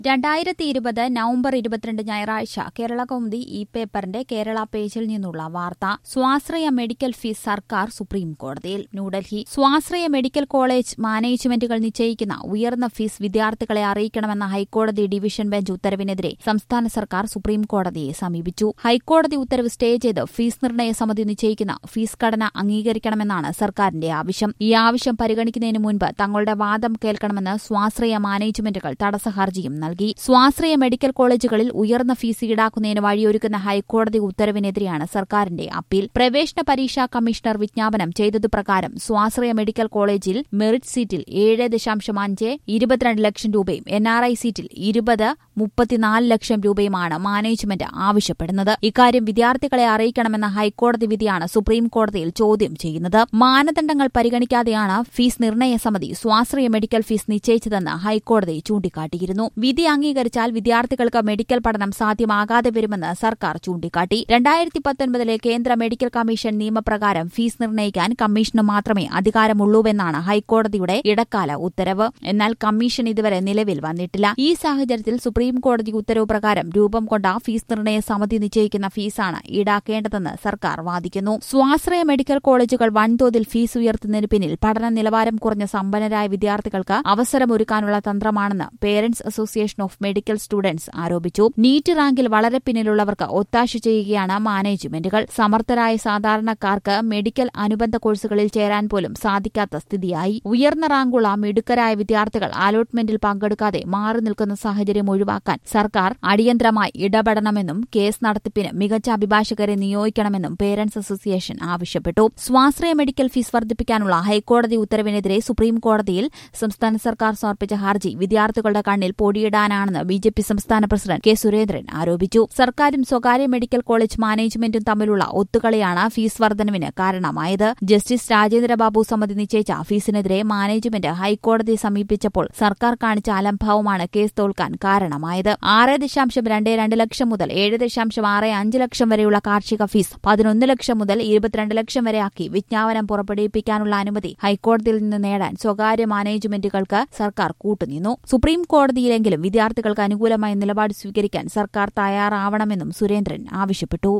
രണ്ടായിരത്തി ഇരുപത് നവംബർ ഇരുപത്തിരണ്ട് ഞായറാഴ്ച കേരള കൗമുദി ഈ പേപ്പറിന്റെ കേരള പേജിൽ നിന്നുള്ള വാർത്ത സ്വാശ്രയ മെഡിക്കൽ ഫീസ് സർക്കാർ സുപ്രീം കോടതിയിൽ ന്യൂഡൽഹി സ്വാശ്രയ മെഡിക്കൽ കോളേജ് മാനേജ്മെന്റുകൾ നിശ്ചയിക്കുന്ന ഉയർന്ന ഫീസ് വിദ്യാർത്ഥികളെ അറിയിക്കണമെന്ന ഹൈക്കോടതി ഡിവിഷൻ ബെഞ്ച് ഉത്തരവിനെതിരെ സംസ്ഥാന സർക്കാർ സുപ്രീം കോടതിയെ സമീപിച്ചു ഹൈക്കോടതി ഉത്തരവ് സ്റ്റേ ചെയ്ത് ഫീസ് നിർണയ സമിതി നിശ്ചയിക്കുന്ന ഫീസ് ഘടന അംഗീകരിക്കണമെന്നാണ് സർക്കാരിന്റെ ആവശ്യം ഈ ആവശ്യം പരിഗണിക്കുന്നതിന് മുൻപ് തങ്ങളുടെ വാദം കേൾക്കണമെന്ന് സ്വാശ്രയ മാനേജ്മെന്റുകൾ തടസ്സ ഹർജിയും നൽകി സ്വാശ്രയ മെഡിക്കൽ കോളേജുകളിൽ ഉയർന്ന ഫീസ് ഈടാക്കുന്നതിന് വഴിയൊരുക്കുന്ന ഹൈക്കോടതി ഉത്തരവിനെതിരെയാണ് സർക്കാരിന്റെ അപ്പീൽ പ്രവേശന പരീക്ഷാ കമ്മീഷണർ വിജ്ഞാപനം ചെയ്തതുപ്രകാരം സ്വാശ്രയ മെഡിക്കൽ കോളേജിൽ മെറിറ്റ് സീറ്റിൽ ഏഴ് ദശാംശം അഞ്ച് ഇരുപത്തിരണ്ട് ലക്ഷം രൂപയും എൻ ആർ ഐ സീറ്റിൽ ഇരുപത് മുപ്പത്തിനാല് ലക്ഷം രൂപയുമാണ് മാനേജ്മെന്റ് ആവശ്യപ്പെടുന്നത് ഇക്കാര്യം വിദ്യാർത്ഥികളെ അറിയിക്കണമെന്ന ഹൈക്കോടതി വിധിയാണ് സുപ്രീം കോടതിയിൽ ചോദ്യം ചെയ്യുന്നത് മാനദണ്ഡങ്ങൾ പരിഗണിക്കാതെയാണ് ഫീസ് നിർണയ സമിതി സ്വാശ്രയ മെഡിക്കൽ ഫീസ് നിശ്ചയിച്ചതെന്ന് ഹൈക്കോടതി ചൂണ്ടിക്കാട്ടിയിരുന്നു വിധി അംഗീകരിച്ചാൽ വിദ്യാർത്ഥികൾക്ക് മെഡിക്കൽ പഠനം സാധ്യമാകാതെ വരുമെന്ന് സർക്കാർ ചൂണ്ടിക്കാട്ടി രണ്ടായിരത്തി പത്തൊൻപതിലെ കേന്ദ്ര മെഡിക്കൽ കമ്മീഷൻ നിയമപ്രകാരം ഫീസ് നിർണ്ണയിക്കാൻ കമ്മീഷന് മാത്രമേ അധികാരമുള്ളൂവെന്നാണ് ഹൈക്കോടതിയുടെ ഇടക്കാല ഉത്തരവ് എന്നാൽ കമ്മീഷൻ ഇതുവരെ നിലവിൽ വന്നിട്ടില്ല ഈ സാഹചര്യത്തിൽ സുപ്രീം കോടതി ഉത്തരവ് പ്രകാരം രൂപം കൊണ്ട ഫീസ് നിർണയ സമിതി നിശ്ചയിക്കുന്ന ഫീസാണ് ഈടാക്കേണ്ടതെന്ന് സർക്കാർ വാദിക്കുന്നു സ്വാശ്രയ മെഡിക്കൽ കോളേജുകൾ വൻതോതിൽ ഫീസ് ഉയർത്തുന്നതിന് പിന്നിൽ പഠന നിലവാരം കുറഞ്ഞ സമ്പന്നരായ വിദ്യാർത്ഥികൾക്ക് അവസരമൊരുക്കാനുള്ള തന്ത്രമാണെന്ന് parents association of medical students ആരോപിച്ചു നീറ്റ് റാങ്കിൽ വളരെ പിന്നിലുള്ളവർക്ക് ഒത്താശ ചെയ്യുകയാണ് മാനേജ്മെന്റുകൾ സമർത്ഥരായ സാധാരണക്കാർക്ക് മെഡിക്കൽ അനുബന്ധ കോഴ്സുകളിൽ ചേരാൻ പോലും സാധിക്കാത്ത സ്ഥിതിയായി ഉയർന്ന റാങ്കുള്ള മിടുക്കരായ വിദ്യാർത്ഥികൾ അലോട്ട്മെന്റിൽ പങ്കെടുക്കാതെ മാറി നിൽക്കുന്ന സാഹചര്യം ഒഴിവാക്കാൻ സർക്കാർ അടിയന്തരമായി ഇടപെടണമെന്നും കേസ് നടത്തിപ്പിന് മികച്ച അഭിഭാഷകരെ നിയോഗിക്കണമെന്നും പേരന്റ്സ് അസോസിയേഷൻ ആവശ്യപ്പെട്ടു സ്വാശ്രയ മെഡിക്കൽ ഫീസ് വർദ്ധിപ്പിക്കാനുള്ള ഹൈക്കോടതി ഉത്തരവിനെതിരെ സുപ്രീം കോടതിയിൽ സംസ്ഥാന സർക്കാർ സമർപ്പിച്ച ഹർജി വിദ്യാർത്ഥികളുടെ കണ്ണിൽ പൊടിയിടാനാണെന്ന് ബി ജെ പി സംസ്ഥാന പ്രസിഡന്റ് കെ സുരേന്ദ്രൻ ആരോപിച്ചു സർക്കാരും സ്വകാര്യ മെഡിക്കൽ കോളേജ് മാനേജ്മെന്റും തമ്മിലുള്ള ഒത്തുകളിയാണ് ഫീസ് വർധനവിന് കാരണമായത് ജസ്റ്റിസ് രാജേന്ദ്രബാബു സമിതി നിശ്ചയിച്ച ഫീസിനെതിരെ മാനേജ്മെന്റ് ഹൈക്കോടതിയെ സമീപിച്ചപ്പോൾ സർക്കാർ കാണിച്ച അലംഭാവമാണ് കേസ് തോൽക്കാൻ കാരണമായത് ആറ് ദശാംശം രണ്ട് രണ്ട് ലക്ഷം മുതൽ ഏഴ് ദശാംശം ആറ് അഞ്ച് ലക്ഷം വരെയുള്ള കാർഷിക ഫീസ് പതിനൊന്ന് ലക്ഷം മുതൽ ഇരുപത്തിരണ്ട് ലക്ഷം വരെയാക്കി വിജ്ഞാപനം പുറപ്പെടുവിപ്പിക്കാനുള്ള അനുമതി ഹൈക്കോടതിയിൽ നിന്ന് നേടാൻ സ്വകാര്യ മാനേജ്മെന്റുകൾക്ക് സർക്കാർ കൂട്ടുനിന്നു സുപ്രീം കോടതിയിലെങ്കിലും വിദ്യാർത്ഥികൾക്ക് അനുകൂലമായ നിലപാട് സ്വീകരിക്കാൻ സർക്കാർ തയ്യാറാവണമെന്നും സുരേന്ദ്രൻ ആവശ്യപ്പെട്ടു